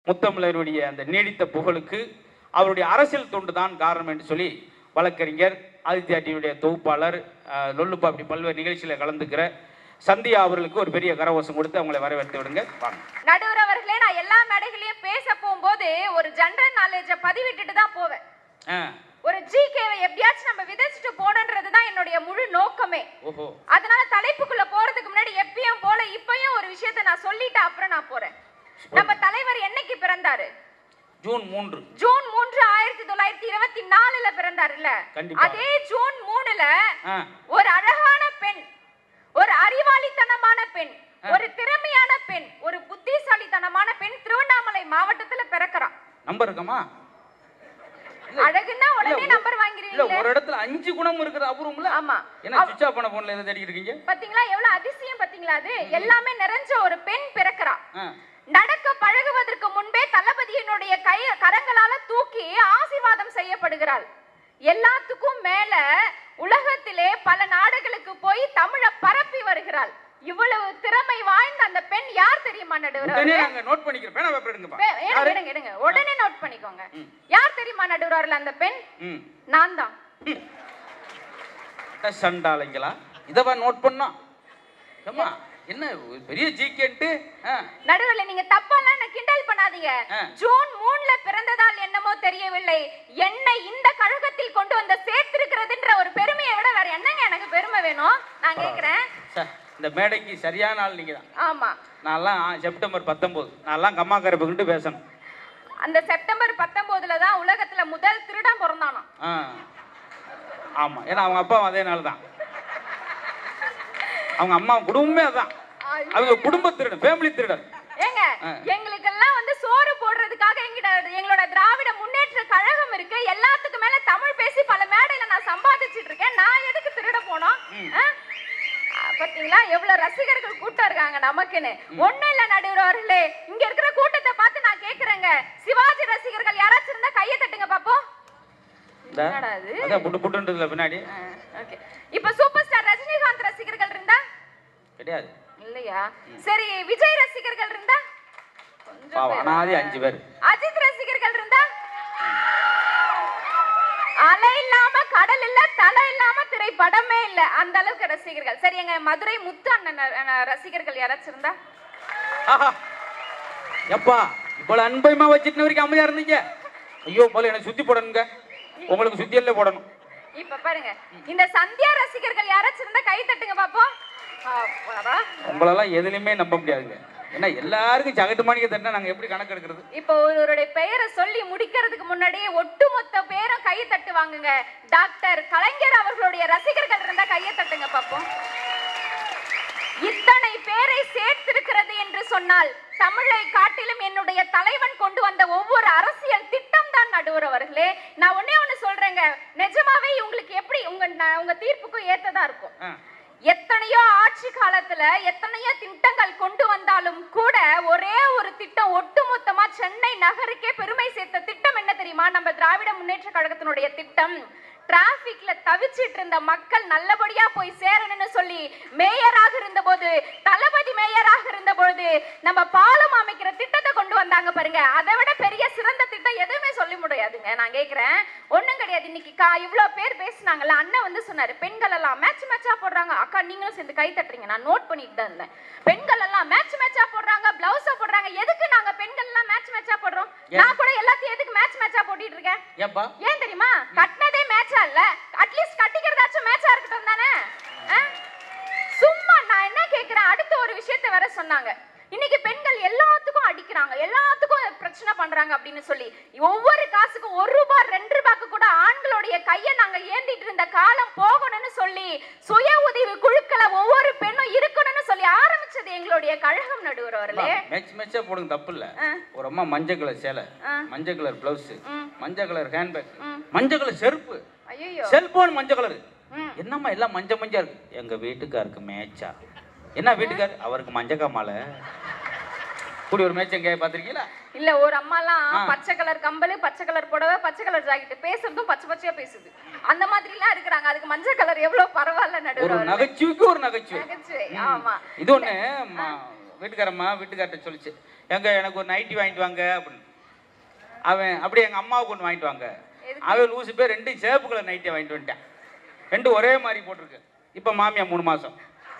முத்தமிழருடைய அந்த நீடித்த புகழுக்கு அவருடைய அரசியல் தொண்டு தான் காரணம் என்று சொல்லி வழக்கறிஞர் ஆதித்யா டிவியுடைய தொகுப்பாளர் அஹ், லொல்லுப்பா அப்படி பல்வேறு நிகழ்ச்சியில் கலந்துக்கிற சந்தியா அவர்களுக்கு ஒரு பெரிய கரவசம் கொடுத்து அவங்களை வரவேற்று விடுங்க வாங்க நடுவர் அவர்களே நான் எல்லா மேடைகளையும் பேச போகும்போது ஒரு ஜெனரல் நாலேஜை பதிவிட்டுட்டு தான் போவேன் ஆ ஒரு ஜிகேவை எப்படியாச்சும் நம்ம விதைச்சிட்டு போகணுன்றது தான் என்னுடைய முழு நோக்கமே ஓஹோ அதனால தலைப்புக்குள்ள போறதுக்கு முன்னாடி எப்பயும் போல இப்பயும் ஒரு விஷயத்தை நான் சொல்லிட்டு அப்புறம் நான் போறேன் நம்ம தலைவர் என்னைக்கு பிறந்தாரு ஜூன் மூன்று ஜூன் மூன்று ஆயிரத்தி தொள்ளாயிரத்தி இருபத்தி நாலுல பிறந்தாருல்ல கண்டிப்பா. அதே ஜூன் மூணுல ஆ ஒரு அழகான பெண் ஒரு அறிவாளித்தனமான பெண் ஒரு திறமையான பெண் ஒரு புத்திசாலித்தனமான பெண் திருவண்ணாமலை மாவட்டத்துல பிறக்கறான் நம்பர் இருக்கமா அழகுன்னா உடனே இல்ல, நம்பர் இல்ல வாங்கிருவீங்க ஒரு இடத்துல அஞ்சு குணம் இருக்கிற அபூர்வம்ல ஆமா என்ன சுவிட்ச் ஆஃப் பண்ண போன்ல எதை தேடிட்டு இருக்கீங்க பாத்தீங்களா எவ்வளவு அதிசயம் பாத்தீங்களா அது எல்லாமே நிறைஞ்ச ஒரு பெண் பிறக்கறா ஆ நடக்க பழகுவதற்கு முன்பே தளபதியினுடைய கை கரங்களால தூக்கி ஆசீர்வாதம் செய்யப்படுகிறாள் எல்லாத்துக்கும் மேல உலகத்திலே பல நாடுகளுக்கு போய் தமிழை பரப்பி வருகிறாள் இவ்வளவு திறமை வாய்ந்த அந்த பெண் யார் தெரியுமா நடுவர் உடனே நாங்க நோட் பண்ணிக்கிறோம் பேனா பேப்பர் எடுங்கப்பா பே- எடுங்க, எடுங்க, எடுங்க. உடனே நோட் பண்ணிக்கோங்க யார் தெரியுமா நடுவர் அந்த பெண் ம் நான் தான் அட சண்டாளைங்களா இதவா நோட் பண்ணோம் ஏம்மா என்ன ஒரு பெரிய ஜிகேன்ட்டு நடுவுல நீங்க தப்பாலாம் என்ன கிண்டல் பண்ணாதீங்க ஆ. ஜூன் மூணுல பிறந்ததால் என்னமோ தெரியவில்லை என்னை இந்த கழகத்தில் கொண்டு வந்து சேர்த்திருக்கிறதுன்ற ஒரு பெருமையை விட வேற என்னங்க எனக்கு பெருமை வேணும் நான் கேக்குறேன் இந்த மேடைக்கு சரியான ஆள் நீங்க தான் ஆமா நான்லாம் செப்டம்பர் பத்தொம்போது நான்லாம் கம்மா கருப்புக்கிட்டு பேசணும் அந்த செப்டம்பர் பத்தொன்பதுல தான் உலகத்துல முதல் திருடன் பிறந்தானாம் ஆ ஆமாம் ஏன்னா அவங்க அப்பா அதே நாள் தான் அவங்க அம்மா குடும்பமே அதான் அவங்க குடும்ப திருடன் ஃபேமிலி திருடன் ஏங்க ஆ. எங்களுக்கெல்லாம் வந்து சோறு போடுறதுக்காக எங்கிட்ட எங்களோட திராவிட முன்னேற்ற கழகம் இருக்கு எல்லாத்துக்கும் மேல தமிழ் பேசி பல மேடையில நான் சம்பாதிச்சிட்டு இருக்கேன் நான் எதுக்கு திருட போனோம் ஆ? ஆ, பாத்தீங்களா எவ்வளவு ரசிகர்கள் கூட்டம் இருக்காங்க நமக்குன்னு ஒண்ணும் இல்ல நடுவர்களே இங்க இருக்கிற கூட்டத்தை பார்த்து நான் கேக்குறேங்க சிவாஜி ரசிகர்கள் யாராச்சும் இருந்தா கையை தட்டுங்க பாப்போம் இந்த என்னடா இது? அதான் புட்டு புட்டுன்றதுல பின்னாடி ஓகே இப்ப சூப்பர் ஸ்டார் ரஜினிகாந்த் ரசிகர்கள் இருந்தா கிடையாது இல்லையா சரி விஜய் ரசிகர்கள் இருந்தா கொஞ்சம் பாவம் பேரா? அனாதி அஞ்சு பேர் அஜித் ரசிகர்கள் இருந்தா அலை இல்லாம கடல் இல்ல தலை இல்லாம திரைப்படமே இல்ல அந்த அளவுக்கு ரசிகர்கள் சரி எங்க மதுரை முத்து அண்ணன் அஹ், ரசிகர்கள் யாராச்சும் இருந்தா ஆஹா எப்பா இவ்வளவு அன்பயமா வச்சுட்டு வரைக்கும் அமைதியா இருந்தீங்க ஐயோ போல எனக்கு சுத்தி போடணுங்க உங்களுக்கு சுத்தியல்ல போடணும் இப்ப பாருங்க இந்த சந்தியா ரசிகர்கள் யாராச்சும் இருந்தா கை தட்டுங்க பாப்போம் அப்பாடா. உங்களெல்லாம் எதுலையுமே நம்ப முடியாதுங்க ஏன்னா எல்லாருக்கும் சகட்டு மணிக்கு தட்டினா நாங்க எப்படி கணக்கு எடுக்கிறது இப்போ ஒருவருடைய பெயரை சொல்லி முடிக்கிறதுக்கு முன்னாடியே ஒட்டுமொத்த பேரும் கையை தட்டுவாங்கங்க டாக்டர் கலைஞர் அவர்களுடைய ரசிகர்கள் இருந்தா கையை தட்டுங்க பாப்போம் இத்தனை பேரை சேர்த்திருக்கிறது என்று சொன்னால் தமிழை காட்டிலும் என்னுடைய தலைவன் கொண்டு வந்த ஒவ்வொரு அரசியல் திட்டம் தான் நடுவர் அவர்களே நான் ஒண்ணே ஒண்ணு சொல்றேங்க நிஜமாவே உங்களுக்கு எப்படி உங்க ந- உங்க தீர்ப்புக்கும் ஏத்ததா இருக்கும் ஆ. எத்தனையோ ஆட்சி காலத்துல எத்தனையோ திட்டங்கள் கொண்டு வந்தாலும் கூட ஒரே ஒரு திட்டம் ஒட்டுமொத்தமா சென்னை நகருக்கே பெருமை சேர்த்த திட்டம் என்ன தெரியுமா நம்ம திராவிட முன்னேற்ற கழகத்தினுடைய திட்டம் டிராபிக்ல தவிச்சிட்டு இருந்த மக்கள் நல்லபடியா போய் சேரணும்னு சொல்லி மேயராக இருந்தபோது தளபதி மேயராக இருந்த பொழுது நம்ம பாலம் அமைக்கிற திட்டத்தை கொண்டு வந்தாங்க பாருங்க அதை விட பெரிய சிறந்த திட்டம் எதுவுமே சொல்ல முடியாதுங்க நான் கேக்குறேன் ஒண்ணும் கிடையாது இன்னைக்கு கா இவ்வளவு பேர் பேசுனாங்கல்ல அண்ணன் வந்து சொன்னாரு பெண்கள் எல்லாம் மேட்ச் மேட்சா போடுறாங்க அக்கா நீங்களும் சேர்ந்து கை தட்டுறீங்க நான் நோட் பண்ணிட்டு தான் இருந்தேன் பெண்கள் எல்லாம் மேட்ச் மேட்சா போடுறாங்க பிளவுஸா போடுறாங்க எதுக்கு நாங்க பெண்கள் எல்லாம் மேட்ச் மேட்சா போடுறோம் நான் கூட எல்லாத்தையும் எதுக்கு மேட்ச் மேட்சா போட்டுட்டு இருக்கேன் ஏப்பா ஏன் தெரியுமா கட்டினதே மேட்சா இல்ல அட்லீஸ்ட் கட்டிக்கிறதாச்சும் மேட்சா இருக்கட்டும் தானே ஆ? சும்மா நான் என்ன கேக்குறேன் அடுத்த ஒரு விஷயத்தை வேற சொன்னாங்க இன்னைக்கு பெண்கள் எல்லாத்துக்கும் அடிக்கிறாங்க எல்லாத்துக்கும் பிரச்சனை பண்றாங்க அப்படின்னு சொல்லி ஒவ்வொரு காசுக்கும் ஒரு ரூபாய் ரெண்டு ரூபாய்க்கு கூட ஆண்களுடைய கையை நாங்க ஏந்திட்டு இருந்த காலம் போகணும்னு சொல்லி சுய உதவி குழுக்களை ஒவ்வொரு பெண்ணும் இருக்கணும்னு சொல்லி ஆரம்பிச்சது எங்களுடைய கழகம் நடுவர் அவர்களே மேட்ச் மேட்சா போடுங்க தப்பு இல்ல ஆ. ஒரு அம்மா மஞ்சள் கலர் சேலை ஆ. மஞ்சள் கலர் பிளவுஸ் ம். மஞ்சள் கலர் ஹேண்ட்பேக் ம். மஞ்சள் கலர் செருப்பு ஐயோ செல்போன் மஞ்சள் கலர் ம். என்னம்மா எல்லாம் மஞ்ச மஞ்சா இருக்கு எங்க வீட்டுக்காருக்கு மேட்சா என்ன வீட்டுக்கார் அவருக்கு மஞ்சக்கா மாலை இப்படி ஒரு மேட்ச் எங்க பாத்திருக்கீங்களா இல்ல ஒரு அம்மாலாம் ஆ. பச்சை கலர் கம்பளு பச்சை கலர் புடவை பச்சை கலர் ஜாக்கெட் பேசுறதும் பச்சை பச்சையா பேசுது அந்த மாதிரி எல்லாம் இருக்கிறாங்க அதுக்கு மஞ்சள் கலர் எவ்வளவு பரவாயில்ல ஒரு நடுவர் நகைச்சுவைக்கு ஒரு நகைச்சுவை நகைச்சுவை ஆமா இது ஒண்ணு ம- வீட்டுக்காரம்மா வீட்டுக்கார்ட்ட சொல்லிச்சு எங்க எனக்கு ஒரு நைட்டி வாங்கிட்டு வாங்க அப்படின்னு அவன் அப்படியே எங்கள் அம்மாவுக்கு ஒன்று வாங்கிட்டு வாங்க எதுக்கு? அவன் லூசு பேர் ரெண்டு சேப்பு கலர் நைட்டியை வாங்கிட்டு வந்துட்டேன் ரெண்டும் ஒரே மாதிரி போட்டிருக்கு இப்போ மாமியா மூணு மாதம்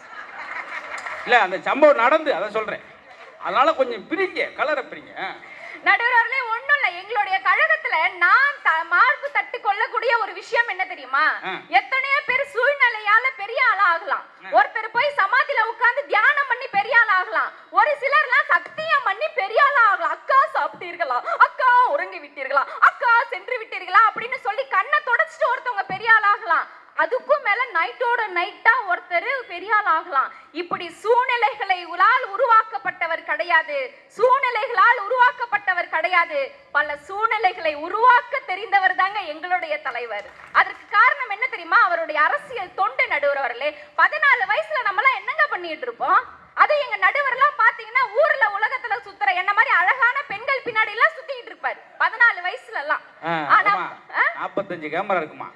இல்லை அந்த சம்பவம் நடந்து அதை சொல்கிறேன் அதனால கொஞ்சம் பிரிங்க கலரை பிரிங்க ஆ. நடுவர்களே ஒண்ணும் இல்ல எங்களுடைய கழகத்துல நான் த- மார்பு தட்டு கொள்ளக்கூடிய ஒரு விஷயம் என்ன தெரியுமா ஆ. எத்தனையோ பேர் சூழ்நிலையால பெரிய ஆளா ஆகலாம் ஆ. ஒருத்தர் போய் சமாதியில உட்கார்ந்து தியானம் பண்ணி பெரிய ஆள் ஆகலாம் ஒரு சிலர்லாம் சத்தியம் பண்ணி பெரிய ஆள் ஆகலாம் அக்கா சாப்பிட்டீர்களா அக்கா உறங்கி விட்டீர்களா அக்கா சென்று விட்டீர்களா அப்படின்னு சொல்லி கண்ணை தொடச்சிட்டு ஒருத்தவங்க பெரிய ஆள் ஆகலாம் அதுக்கும் மேல நைட்டோட நைட்டா ஒருத்தர் பெரிய ஆள் ஆகலாம் இப்படி சூழ்நிலைகளை உலால் உருவாக்கப்பட்டவர் கிடையாது சூழ்நிலைகளால் உருவாக்கப்பட்டவர் கிடையாது பல சூழ்நிலைகளை உருவாக்க தெரிந்தவர் தாங்க எங்களுடைய தலைவர் அதற்கு காரணம் என்ன தெரியுமா அவருடைய அரசியல் தொண்டு நடுவரவர்களே பதினாலு வயசுல நம்மளாம் என்னங்க பண்ணிட்டு இருப்போம் அது எங்க நடுவர்லாம் பாத்தீங்கன்னா ஊர்ல உலகத்துல சுத்துற என்ன மாதிரி அழகான பெண்கள் பின்னாடி எல்லாம் சுத்திட்டு இருப்பாரு பதினாலு வயசுல எல்லாம் ஆ, ஆனா ஆமா. ஆ? நாற்பத்தஞ்சு கேமரா இருக்குமா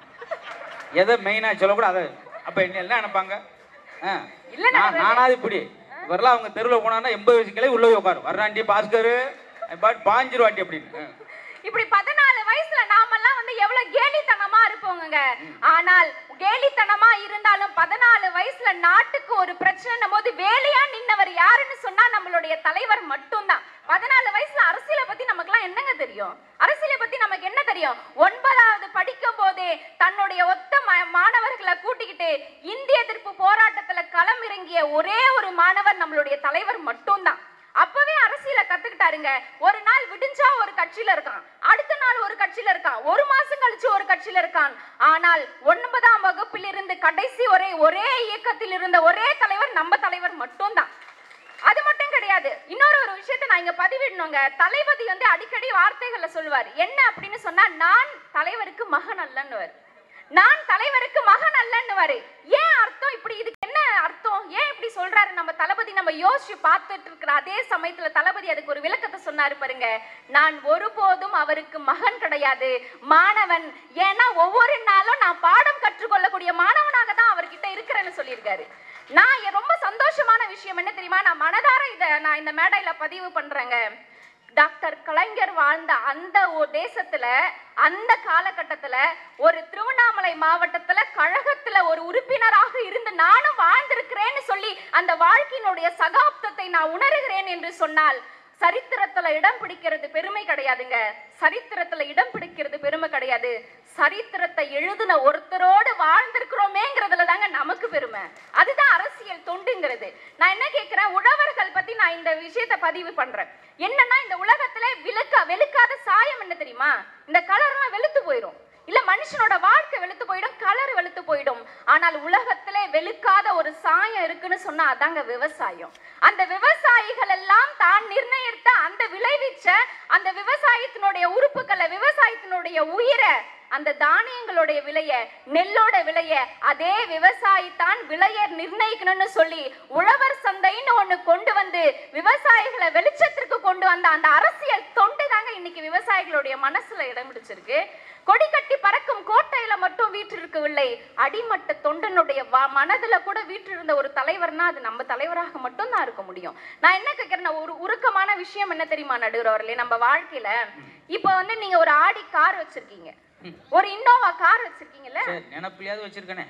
எதை மெயினாக சொல்லக்கூட அதை அப்போ என்ன என்ன நினைப்பாங்க ஆ. இல்ல, நான் நான் நானாவது இப்படி வரலாம் அவங்க தெருவில் போனான்னா எண்பது வயசு கிளை உள்ள போய் உட்காரு வர்றாண்டி பாஸ்கர் பாட்டு பாஞ்சிருவாண்டி அப்படின்னு ஆ. இப்படி பதினாலு வயசுல நாமெல்லாம் வந்து எவ்வளவு கேலித்தனமா இருப்போங்க ஆனால் கேலித்தனமா இருந்தாலும் பதினாலு வயசுல நாட்டுக்கு ஒரு பிரச்சனை போது வேலையா நின்னவர் யாருன்னு சொன்னா நம்மளுடைய தலைவர் மட்டும்தான் பதினாலு வயசுல அரசியலை பத்தி நமக்குலாம் என்னங்க தெரியும் அரசியலை பத்தி நமக்கு என்ன தெரியும் ஒன்பதாவது படிக்கும் போதே தன்னுடைய ஒத்த ம- மாணவர்களை கூட்டிக்கிட்டு இந்திய எதிர்ப்பு போராட்டத்துல களம் இறங்கிய ஒரே ஒரு மாணவர் நம்மளுடைய தலைவர் மட்டும்தான் அப்பவே அரசியல கத்துக்கிட்டாருங்க ஒரு நாள் விடிஞ்சா ஒரு கட்சியில இருக்கான் அடுத்த நாள் ஒரு கட்சியில இருக்கான் ஒரு மாசம் கழிச்சு ஒரு கட்சியில இருக்கான் ஆனால் ஒன்பதாம் வகுப்பில் இருந்து கடைசி ஒரே ஒரே இயக்கத்தில் இருந்த ஒரே தலைவர் நம்ம தலைவர் மட்டும்தான் அது மட்டும் கிடையாது இன்னொரு ஒரு விஷயத்தை நான் இங்க பதிவிடணுங்க தளபதி வந்து அடிக்கடி வார்த்தைகளை சொல்லுவார் என்ன அப்படின்னு சொன்னா நான் தலைவருக்கு மகன் அல்லன்னுவார் நான் தலைவருக்கு மகன் அல்லன்னுவாரு ஏன் அர்த்தம் இப்படி இதுக்கு என்ன அர்த்தம் ஏன் இப்படி சொல்றாரு நம்ம தளபதி நம்ம யோசிச்சு பார்த்துட்டு இருக்கிற அதே சமயத்துல தளபதி அதுக்கு ஒரு விளக்கத்தை சொன்னாரு பாருங்க நான் ஒருபோதும் அவருக்கு மகன் கிடையாது மாணவன் ஏன்னா ஒவ்வொரு நாளும் நான் பாடம் கற்றுக்கொள்ளக்கூடிய மாணவனாக தான் அவர்கிட்ட இருக்கிறேன்னு சொல்லியிருக்காரு நான் எ- ரொம்ப சந்தோஷமான விஷயம் என்ன தெரியுமா நான் மனதார இத நான் இந்த மேடையில பதிவு பண்றேங்க டாக்டர் கலைஞர் வாழ்ந்த அந்த ஒரு தேசத்துல அந்த காலகட்டத்துல ஒரு திருவண்ணாமலை மாவட்டத்துல கழகத்துல ஒரு உறுப்பினராக இருந்து நானும் வாழ்ந்திருக்கிறேன்னு சொல்லி அந்த வாழ்க்கையினுடைய சகாப்தத்தை நான் உணர்கிறேன் என்று சொன்னால் சரித்திரத்துல இடம் பிடிக்கிறது பெருமை கிடையாதுங்க சரித்திரத்துல இடம் பிடிக்கிறது பெருமை கிடையாது சரித்திரத்தை எழுதின ஒருத்தரோடு வாழ்ந்திருக்கிறோமேங்கிறதுல தாங்க நமக்கு பெருமை அதுதான் அரசியல் தொண்டுங்கிறது நான் என்ன கேட்கிறேன் உழவர்கள் பத்தி நான் இந்த விஷயத்தை பதிவு பண்றேன் என்னன்னா இந்த உலகத்துல விழுக்க வெளுக்காத சாயம் என்ன தெரியுமா இந்த கலர்லாம் வெளுத்து போயிடும் இல்ல மனுஷனோட வாழ்க்கை வெளுத்து போயிடும் கலர் வெளுத்து போயிடும் ஆனால் உலகத்திலே வெளுக்காத ஒரு சாயம் இருக்குன்னு சொன்னா அதாங்க விவசாயம் அந்த விவசாயிகள் எல்லாம் தான் நிர்ணயித்த அந்த விளைவிச்ச அந்த விவசாயத்தினுடைய உறுப்புகளை விவசாயத்தினுடைய உயிரை அந்த தானியங்களுடைய விலைய நெல்லோட விலைய அதே விவசாயி தான் விலைய நிர்ணயிக்கணும்னு சொல்லி உழவர் சந்தைன்னு ஒண்ணு கொண்டு வந்து விவசாயிகளை வெளிச்சத்திற்கு கொண்டு வந்த அந்த அரசியல் தொண்டு தாங்க இன்னைக்கு விவசாயிகளுடைய மனசுல இடம் பிடிச்சிருக்கு கொடி கட்டி பறக்கும் கோட்டையில மட்டும் வீற்றிருக்கவில்லை அடிமட்ட தொண்டனுடைய வ- மனதுல கூட வீற்றிருந்த ஒரு தலைவர்னா அது நம்ம தலைவராக மட்டும் தான் இருக்க முடியும் நான் என்ன கேட்கிறேன்னா ஒரு உருக்கமான விஷயம் என்ன தெரியுமா நடுகிறவர்களே நம்ம வாழ்க்கையில இப்போ வந்து நீங்க ஒரு ஆடி கார் வச்சிருக்கீங்க ஒரு இன்னோவா கார் வச்சிருக்கீங்கல்ல சரி நினப்பிலையாவது வச்சிருக்கனே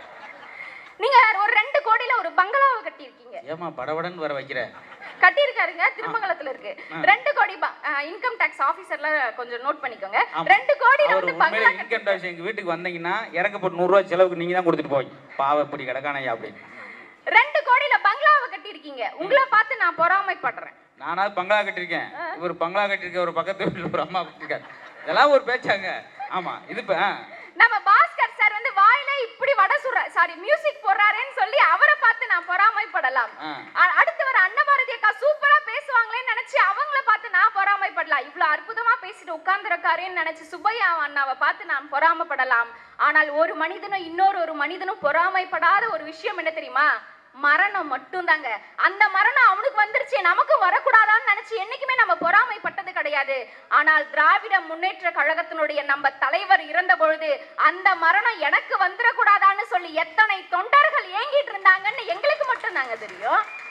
நீங்க ஒரு ரெண்டு கோடியில ஒரு பங்களாவை கட்டியிருக்கீங்க ஏமா படபடன்னு வர வைக்கிற கட்டியிருக்காருங்க திருமங்கலத்துல இருக்கு ஆ. ரெண்டு கோடி இன்கம் டாக்ஸ் ஆபீசர்ல கொஞ்சம் நோட் பண்ணிக்கோங்க ஆமா. ரெண்டு கோடியில அவர் வந்து உண்மையிலே பங்களா இன்கம் டாக்ஸ் எங்க வீட்டுக்கு வந்தீங்கன்னா இறக்கப்பட்டு நூறுரூவா செலவுக்கு நீங்க தான் கொடுத்துட்டு போவீங்க பாவ இப்படி கிடக்கானையா அப்படின்னு ரெண்டு கோடியில பங்களாவை கட்டியிருக்கீங்க உங்களை பார்த்து நான் பொறாமைப்படுறேன் நானாவது பங்களா கட்டியிருக்கேன் இவர் பங்களா கட்டியிருக்க ஒரு பக்கத்து வீட்டில் ஒரு அம்மா கட்டிருக்காரு இதெல்லாம் ஒரு பேச்சாங்க ஆமா இது இப்போ நம்ம பாஸ்கர் சார் வந்து வாயில இப்படி வடை சுடுற சாரி மியூசிக் போடுறாருன்னு சொல்லி அவரை பார்த்து நான் பொறாமைப்படலாம் ஆ. அ- அடுத்து வர அன்னபாரதி அக்கா சூப்பரா பேசுவாங்களேன்னு நினைச்சு அவங்கள பார்த்து நான் பொறாமைப்படலாம் இவ்வளவு அற்புதமா பேசிட்டு உட்கார்ந்துருக்காருன்னு நினைச்சு சுப்பையா அண்ணாவை பார்த்து நான் பொறாமைப்படலாம் ஆனால் ஒரு மனிதனும் இன்னொரு ஒரு மனிதனும் பொறாமைப்படாத ஒரு விஷயம் என்ன தெரியுமா மரணம் மட்டும்தாங்க அந்த மரணம் அவனுக்கு வந்துருச்சு நமக்கும் வரக்கூடாதான்னு நினைச்சு என்னைக்குமே நம்ம பொறாமைப்பட்டது கிடையாது ஆனால் திராவிட முன்னேற்ற கழகத்தினுடைய நம்ம தலைவர் இறந்த பொழுது அந்த மரணம் எனக்கு வந்துடக்கூடாதான்னு சொல்லி எத்தனை தொண்டர்கள் ஏங்கிட்டு இருந்தாங்கன்னு எங்களுக்கு மட்டும் தாங்க தெரியும்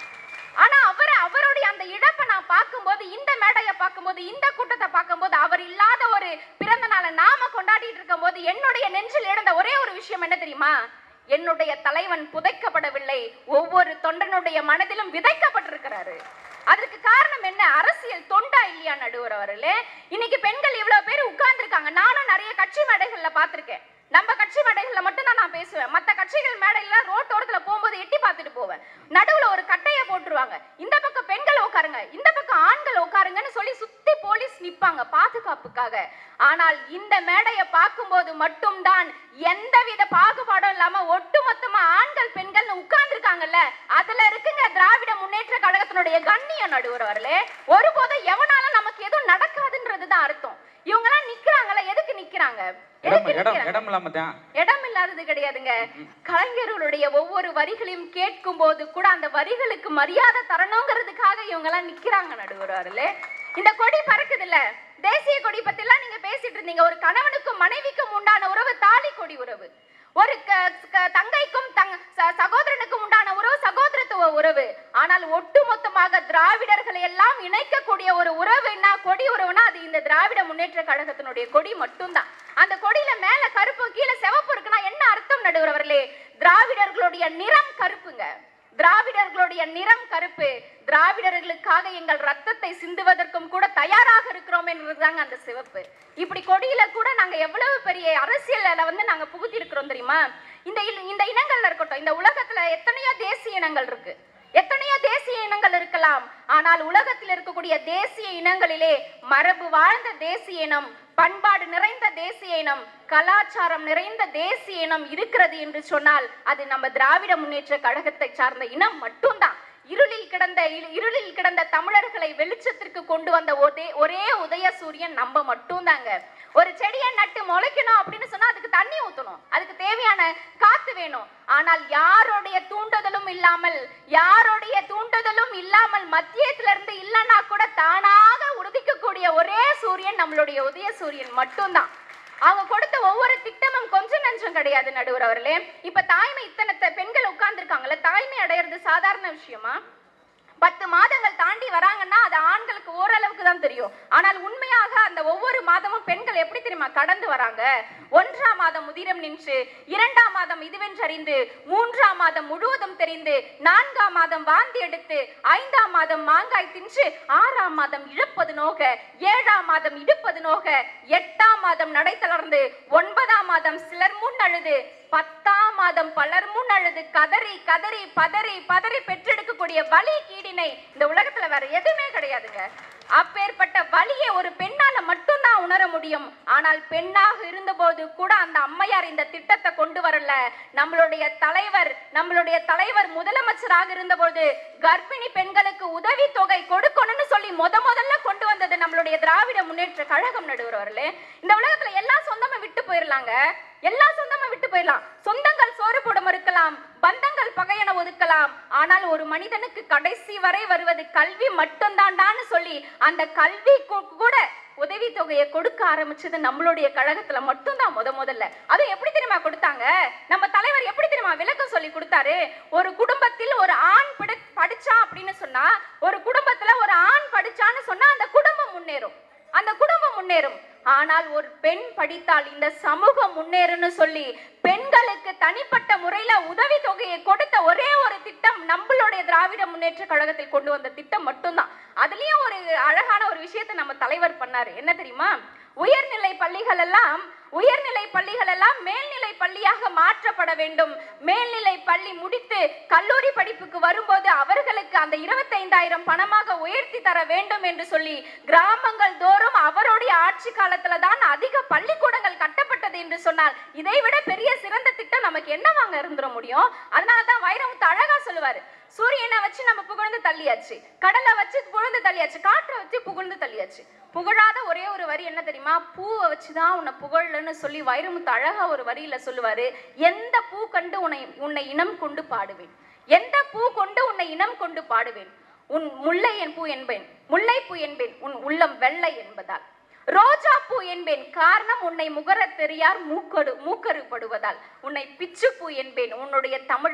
ஆனா அவர் அவருடைய அந்த இழப்பை நான் பார்க்கும்போது இந்த மேடையை பார்க்கும்போது இந்த கூட்டத்தை பார்க்கும்போது அவர் இல்லாத ஒரு பிறந்த நாளை நாம கொண்டாடிட்டு இருக்கும்போது என்னுடைய நெஞ்சில் எழுந்த ஒரே ஒரு விஷயம் என்ன தெரியுமா என்னுடைய தலைவன் புதைக்கப்படவில்லை ஒவ்வொரு தொண்டனுடைய மனதிலும் விதைக்கப்பட்டிருக்கிறாரு அதற்கு காரணம் என்ன அரசியல் தொண்டா இல்லையா நடுவர் அவர்களே இன்னைக்கு பெண்கள் இவ்வளவு பேர் உட்கார்ந்துருக்காங்க நானும் நிறைய கட்சி மேடைகள்ல பார்த்திருக்கேன் நம்ம கட்சி மேடைகள்ல மட்டும் தான் நான் பேசுவேன் மத்த கட்சிகள் மேடையில ரோட்டோரத்துல போகும்போது எட்டி பார்த்துட்டு போவேன் நடுவுல ஒரு கட்டைய போட்டுருவாங்க இந்த பக்கம் பெண்கள் உட்காருங்க இந்த பக்கம் ஆண்கள் உட்காருங்கன்னு சொல்லி சுத்தி போலீஸ் நிப்பாங்க பாதுகாப்புக்காக ஆனால் இந்த மேடையை பார்க்கும்போது மட்டும்தான் எந்தவித பாகுபாடும் இல்லாம ஒட்டுமொத்தமா ஆண்கள் பெண்கள் உட்கார்ந்துருக்காங்கல்ல அதுல இருக்குங்க திராவிட முன்னேற்ற கழகத்தினுடைய கண்ணியம் நடுவர் அவர்களே ஒருபோதும் எவனால நமக்கு எதுவும் நடக்காதுன்றதுதான் அர்த்தம் இவங்க எல்லாம் நிக்கிறாங்கல்ல எதுக்கு நிக்கிறாங்க இடம் எதுக்கு இடம் நிக்கிறாங்க? இடம் இல்லாம தான் இடம் இல்லாதது கிடையாதுங்க கலைஞர்களுடைய ஒவ்வொரு வரிகளையும் கேட்கும் போது கூட அந்த வரிகளுக்கு மரியாதை தரணுங்கிறதுக்காக இவங்க எல்லாம் நிக்கிறாங்க நடுவர்களே இந்த கொடி பறக்குது இல்ல தேசிய கொடி பத்தி எல்லாம் நீங்க பேசிட்டு இருந்தீங்க ஒரு கணவனுக்கும் மனைவிக்கும் உண்டான உறவு தாலி கொடி உறவு ஒரு க- க- தங்கைக்கும் தங் ச- சகோதரனுக்கும் உண்டான உறவு சகோதரத்துவ உறவு ஆனால் ஒட்டுமொத்தமாக திராவிடர்களை எல்லாம் இணைக்கக்கூடிய ஒரு உறவுன்னா கொடி உறவுனா அது இந்த திராவிட முன்னேற்ற கழகத்தினுடைய கொடி மட்டும்தான் அந்த கொடியில மேல கருப்பு கீழே சிவப்பு இருக்குன்னா என்ன அர்த்தம் நடுவர்களே திராவிடர்களுடைய நிறம் கருப்புங்க திராவிடர்களுடைய நிறம் கருப்பு திராவிடர்களுக்காக எங்கள் ரத்தத்தை சிந்துவதற்கும் கூட தயாராக இருக்கிறோம் என்றுதாங்க அந்த சிவப்பு இப்படி கொடியில கூட நாங்க எவ்வளவு பெரிய அரசியல்ல வந்து நாங்க புகுத்தி இருக்கிறோம் தெரியுமா இந்த இன- இந்த இனங்கள்ல இருக்கட்டும் இந்த உலகத்துல எத்தனையோ தேசிய இனங்கள் இருக்கு எத்தனையோ தேசிய இனங்கள் இருக்கலாம் ஆனால் உலகத்தில் இருக்கக்கூடிய தேசிய இனங்களிலே மரபு வாழ்ந்த தேசிய இனம் பண்பாடு நிறைந்த தேசிய இனம் கலாச்சாரம் நிறைந்த தேசிய இனம் இருக்கிறது என்று சொன்னால் அது நம்ம திராவிட முன்னேற்ற கழகத்தை சார்ந்த இனம் மட்டும்தான் இருளில் கிடந்த இரு- இருளில் கிடந்த தமிழர்களை வெளிச்சத்திற்கு கொண்டு வந்த ஒரே ஒரே உதய சூரியன் நம்ம மட்டும்தாங்க ஒரு செடியை நட்டு முளைக்கணும் அப்படின்னு சொன்னா அதுக்கு தண்ணி ஊத்தணும் அதுக்கு தேவையான காத்து வேணும் ஆனால் யாருடைய தூண்டுதலும் இல்லாமல் யாருடைய தூண்டுதலும் இல்லாமல் மத்தியத்துல இருந்து இல்லைன்னா கூட தானாக உறுதிக்கக்கூடிய ஒரே சூரியன் நம்மளுடைய உதய சூரியன் மட்டும்தான் அவங்க கொடுத்த ஒவ்வொரு திட்டமும் கொஞ்சம் நஞ்சம் கிடையாது நடுவர் அவர்களே இப்ப தாய்மை இத்தனை த- பெண்கள் உட்கார்ந்துருக்காங்கல்ல தாய்மை அடையிறது சாதாரண விஷயமா பத்து மாதங்கள் தாண்டி வராங்கன்னா அது ஆண்களுக்கு ஓரளவுக்கு தான் தெரியும் ஆனால் உண்மையாக அந்த ஒவ்வொரு மாதமும் பெண்கள் எப்படி தெரியுமா கடந்து வராங்க ஒன்றாம் மாதம் உதிரம் நின்று இரண்டாம் மாதம் இதுவென்றறிந்து மூன்றாம் மாதம் முழுவதும் தெரிந்து நான்காம் மாதம் வாந்தி எடுத்து ஐந்தாம் மாதம் மாங்காய் தின்று ஆறாம் மாதம் இழுப்பது நோக ஏழாம் மாதம் இடுப்பது நோக எட்டாம் மாதம் நடை தளர்ந்து ஒன்பதாம் மாதம் சிலர் முன் அழுது பத்தாம் மாதம் பலர் முன் அழுது கதறி கதறி பதறி பதறி பெற்றெடுக்கக்கூடிய வலி கீடினை இந்த உலகத்துல வேற எதுவுமே கிடையாதுங்க அப்பேற்பட்ட வலியை ஒரு பெண்ணால மட்டும்தான் உணர முடியும் ஆனால் பெண்ணாக இருந்தபோது கூட அந்த அம்மையார் இந்த திட்டத்தை கொண்டு வரல நம்மளுடைய தலைவர் நம்மளுடைய தலைவர் முதலமைச்சராக இருந்தபோது கர்ப்பிணி பெண்களுக்கு உதவி தொகை கொடுக்கணும்னு சொல்லி முத முதல்ல கொண்டு வந்தது நம்மளுடைய திராவிட முன்னேற்ற கழகம் நடுவர்களே இந்த உலகத்துல எல்லா சொந்தமும் விட்டு போயிடலாங்க எல்லா சொந்தமும் விட்டு போயிடலாம் சொந்தங்கள் சோறு போட மறுக்கலாம் பந்தங்கள் பகையென ஒதுக்கலாம் ஆனால் ஒரு மனிதனுக்கு கடைசி வரை வருவது கல்வி மட்டும்தான்டான்னு சொல்லி அந்த கல்வி கூட உதவி தொகையை கொடுக்க ஆரம்பிச்சது நம்மளுடைய கழகத்துல மட்டும்தான் முத முதல்ல அது எப்படி தெரியுமா கொடுத்தாங்க நம்ம தலைவர் எப்படி தெரியுமா விளக்கம் சொல்லி கொடுத்தாரு ஒரு குடும்பத்தில் ஒரு ஆண் பிடி படிச்சான் அப்படின்னு சொன்னா ஒரு குடும்பத்துல ஒரு ஆண் படிச்சான்னு சொன்னா அந்த குடும்பம் முன்னேறும் அந்த குடும்பம் முன்னேறும் ஆனால் ஒரு பெண் படித்தால் இந்த சமூகம் முன்னேறும்னு சொல்லி பெண்களுக்கு தனிப்பட்ட முறையில உதவி தொகையை கொடுத்த ஒரே ஒரு திட்டம் நம்மளுடைய திராவிட முன்னேற்ற கழகத்தில் கொண்டு வந்த திட்டம் மட்டும்தான் அதுலயும் ஒரு அழகான ஒரு விஷயத்தை நம்ம தலைவர் பண்ணாரு என்ன தெரியுமா உயர்நிலை பள்ளிகள் எல்லாம் உயர்நிலை பள்ளிகள் எல்லாம் மேல்நிலை பள்ளியாக மாற்றப்பட வேண்டும் மேல்நிலை பள்ளி முடித்து கல்லூரி படிப்புக்கு வரும்போது அவர்களுக்கு அந்த இருபத்தைந்தாயிரம் பணமாக உயர்த்தி தர வேண்டும் என்று சொல்லி கிராமங்கள் தோறும் அவருடைய ஆட்சி காலத்துல தான் அதிக பள்ளிக்கூடங்கள் கட்டப்பட்டது என்று சொன்னால் இதை விட பெரிய சிறந்த திட்டம் நமக்கு என்னவாங்க இருந்துட முடியும் அதனால தான் வைரமுத்து அழகா சொல்லுவாரு சூரியனை வச்சு நம்ம புகழ்ந்து தள்ளியாச்சு கடலை வச்சு புகழ்ந்து தள்ளியாச்சு காற்றை வச்சு புகழ்ந்து தள்ளியாச்சு புகழாத ஒரே ஒரு வரி என்ன தெரியுமா பூவை வச்சுதான் உன்னை புகழன்னு சொல்லி வைரமுத்து அழகா ஒரு வரியில சொல்லுவாரு எந்த பூ கண்டு உன்னை உன்னை இனம் கொண்டு பாடுவேன் எந்த பூ கொண்டு உன்னை இனம் கொண்டு பாடுவேன் உன் முல்லை என் பூ என்பேன் முல்லைப்பூ என்பேன் உன் உள்ளம் வெள்ளை என்பதால் ரோஜா பூ என்பேன் காரணம் உன்னை முகரத் தெரியார் மூக்கடு மூக்கருப்படுவதால் உன்னை பிச்சுப்பூ என்பேன் உன்னுடைய தமிழாய்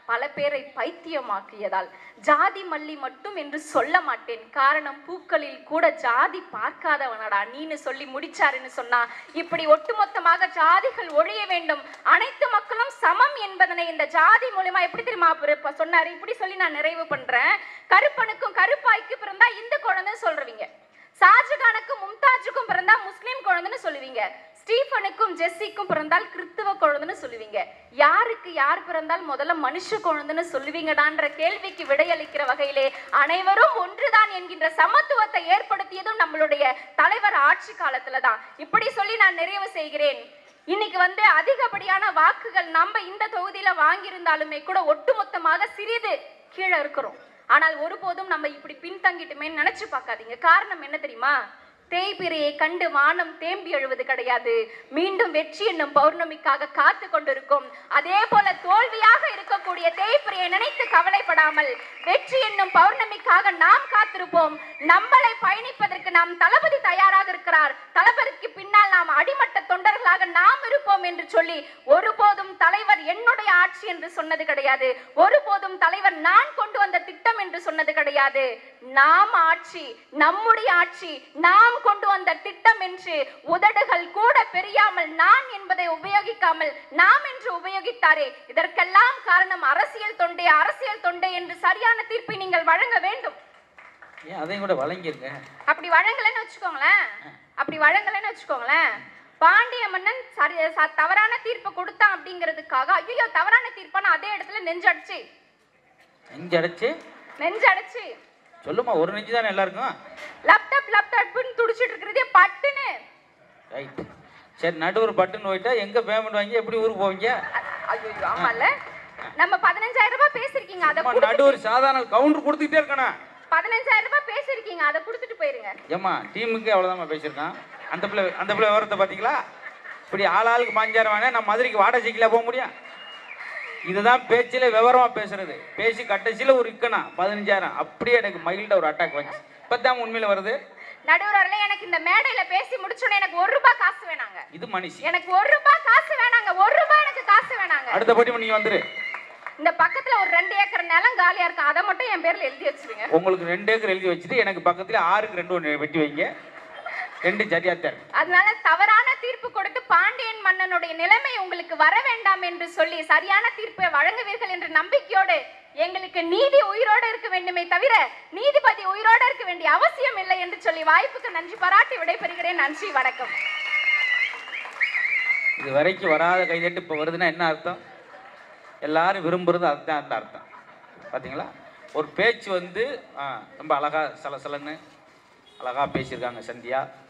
பல பேரை பைத்தியமாக்கியதால் ஜாதி மல்லி மட்டும் என்று சொல்ல மாட்டேன் காரணம் பூக்களில் கூட ஜாதி பார்க்காதவனடா நீன்னு சொல்லி முடிச்சாருன்னு சொன்னா இப்படி ஒட்டுமொத்தமாக ஜாதிகள் ஒழிய வேண்டும் அனைத்து மக்களும் சமம் என்பதனை இந்த ஜாதி மூலியமா எப்படி தெரியுமா அவரு இப்ப சொன்னாரு இப்படி சொல்லி நான் நிறைவு பண்றேன் கருப்பனுக்கும் கருப்பாய்க்கு பிறந்தா இந்து குழந்தைன்னு சொல்றீங்க ஷாஜகானுக்கும் மும்தாஜுக்கும் பிறந்தா முஸ்லீம் குழந்தைன்னு சொல்லுவீங்க ஸ்டீஃபனுக்கும் ஜெஸ்ஸிக்கும் பிறந்தால் கிறிஸ்துவ குழந்தைன்னு சொல்லுவீங்க யாருக்கு யார் பிறந்தால் முதல்ல மனுஷ குழந்தைன்னு சொல்லுவீங்கடான்ற கேள்விக்கு விடையளிக்கிற வகையிலே அனைவரும் ஒன்றுதான் என்கின்ற சமத்துவத்தை ஏற்படுத்தியதும் நம்மளுடைய தலைவர் ஆட்சி காலத்துல தான் இப்படி சொல்லி நான் நிறைவு செய்கிறேன் இன்னைக்கு வந்து அதிகப்படியான வாக்குகள் நம்ம இந்த தொகுதியில வாங்கியிருந்தாலுமே கூட ஒட்டுமொத்தமாக சிறிது கீழே இருக்கிறோம் ஆனால் ஒருபோதும் நம்ம இப்படி பின்தங்கிட்டுமே நினைச்சு பார்க்காதீங்க காரணம் என்ன தெரியுமா தேய்பிரையை கண்டு வானம் தேம்பி எழுவது கிடையாது மீண்டும் வெற்றி என்னும் பௌர்ணமிக்காக காத்து கொண்டிருக்கும் அதே போல தோல்வியாக இருக்கக்கூடிய தேய்பிரையை நினைத்து கவலைப்படாமல் வெற்றி என்னும் பௌர்ணமிக்காக நாம் காத்திருப்போம் நம்மளை பயணிப்பதற்கு நாம் தளபதி தயாராக இருக்கிறார் தளபதிக்கு பின்னால் நாம் அடிமட்ட தொண்டர்களாக நாம் இருப்போம் என்று சொல்லி ஒருபோதும் தலைவர் என்னுடைய ஆட்சி என்று சொன்னது கிடையாது ஒருபோதும் தலைவர் நான் கொண்டு வந்த திட்டம் என்று சொன்னது கிடையாது நாம் ஆட்சி நம்முடைய ஆட்சி நாம் கொண்டு வந்த திட்டம் என்று உதடுகள் கூட பெரியாமல் நான் என்பதை உபயோகிக்காமல் நாம் என்று உபயோகித்தாரே இதற்கெல்லாம் காரணம் அரசியல் தொண்டே அரசியல் தொண்டே என்று சரியான தீர்ப்பை நீங்கள் வழங்க வேண்டும் ஏன் அதையும் கூட வழங்கிருங்க அப்படி வழங்கலைன்னு வச்சுக்கோங்களேன் அப்படி வழங்கலைன்னு வச்சுக்கோங்களேன் பாண்டிய மன்னன் சரி ச- தவறான தீர்ப்பு கொடுத்தான் அப்படிங்கிறதுக்காக ஐயோ தவறான தீர்ப்பான அதே இடத்துல நெஞ்சடிச்சு நெஞ்சு அடைச்சு நெஞ்சடிச்சு சொல்லுமா ஒரு நெஞ்சு தானே எல்லாருக்கும் லேப்டாப் லேப்டாப்னு துடிச்சிட்டு இருக்கிறதே பட்டுன்னு ரைட் சரி நடுவர் பட்டுன்னு போயிட்டா எங்க பேமெண்ட் வாங்கி எப்படி ஊருக்கு போவீங்க ஐயோ ஆமால நம்ம பதினஞ்சாயிரம் ரூபாய் பேசிருக்கீங்க அதை அம்மா, நடுவர் சாதாரண கவுண்டர் கொடுத்துக்கிட்டே இருக்கணும் பதினஞ்சாயிரம் ரூபாய் பேசிருக்கீங்க அதை கொடுத்துட்டு போயிருங்க ஏம்மா டீமுக்கு அவ்வளோதாம்மா பேசியிருக்கான் அந்த பிள்ளை அந்த பிள்ளை விவரத்தை பார்த்தீங்களா இப்படி ஆளாளுக்கு பாஞ்சாயிரம் வேணா நம்ம மதுரைக்கு வாடகை சைக்கிளாக போக முடியும் இதுதான் பேச்சில் விவரமாக பேசுறது பேசி கடைசியில் ஒரு இக்கனா பதினஞ்சாயிரம் அப்படியே எனக்கு மகிழ்ந்த ஒரு அட்டாக் வந்துச்சு இப்போ தான் உண்மையில் வருது நடுவரல எனக்கு இந்த மேடையில பேசி முடிச்சோட எனக்கு ஒரு ரூபாய் காசு வேணாங்க இது மனுஷி எனக்கு ஒரு ரூபாய் காசு வேணாங்க ஒரு ரூபாய் எனக்கு காசு வேணாங்க அடுத்த பட்டி நீ வந்துரு இந்த பக்கத்துல ஒரு ரெண்டு ஏக்கர் நிலம் காலியா இருக்கு அதை மட்டும் என் பேர்ல எழுதி வச்சிருங்க உங்களுக்கு ரெண்டு ஏக்கர் எழுதி வச்சுட்டு எனக்கு பக்கத்தில் ஆறுக்கு ரெண்டு ஒன்று வெட்டி வைங்க ரெண்டு சரியா தான் அதனால தவறான தீர்ப்பு கொடுத்து பாண்டியன் மன்னனுடைய நிலைமை உங்களுக்கு வர வேண்டாம் என்று சொல்லி சரியான தீர்ப்பை வழங்குவீர்கள் என்ற நம்பிக்கையோடு எங்களுக்கு நீதி உயிரோடு இருக்க வேண்டுமே தவிர நீதிபதி உயிரோடு இருக்க வேண்டிய அவசியம் இல்லை என்று சொல்லி வாய்ப்புக்கு நன்றி பாராட்டி விடைபெறுகிறேன் நன்றி வணக்கம் இது வரைக்கும் வராத கைதட்டு இப்போ வருதுன்னா என்ன அர்த்தம் எல்லாரும் விரும்புறது அதுதான் அந்த அர்த்தம் பார்த்தீங்களா ஒரு பேச்சு வந்து ஆ, ரொம்ப அழகா சலசலன்னு அழகா பேசியிருக்காங்க சந்தியா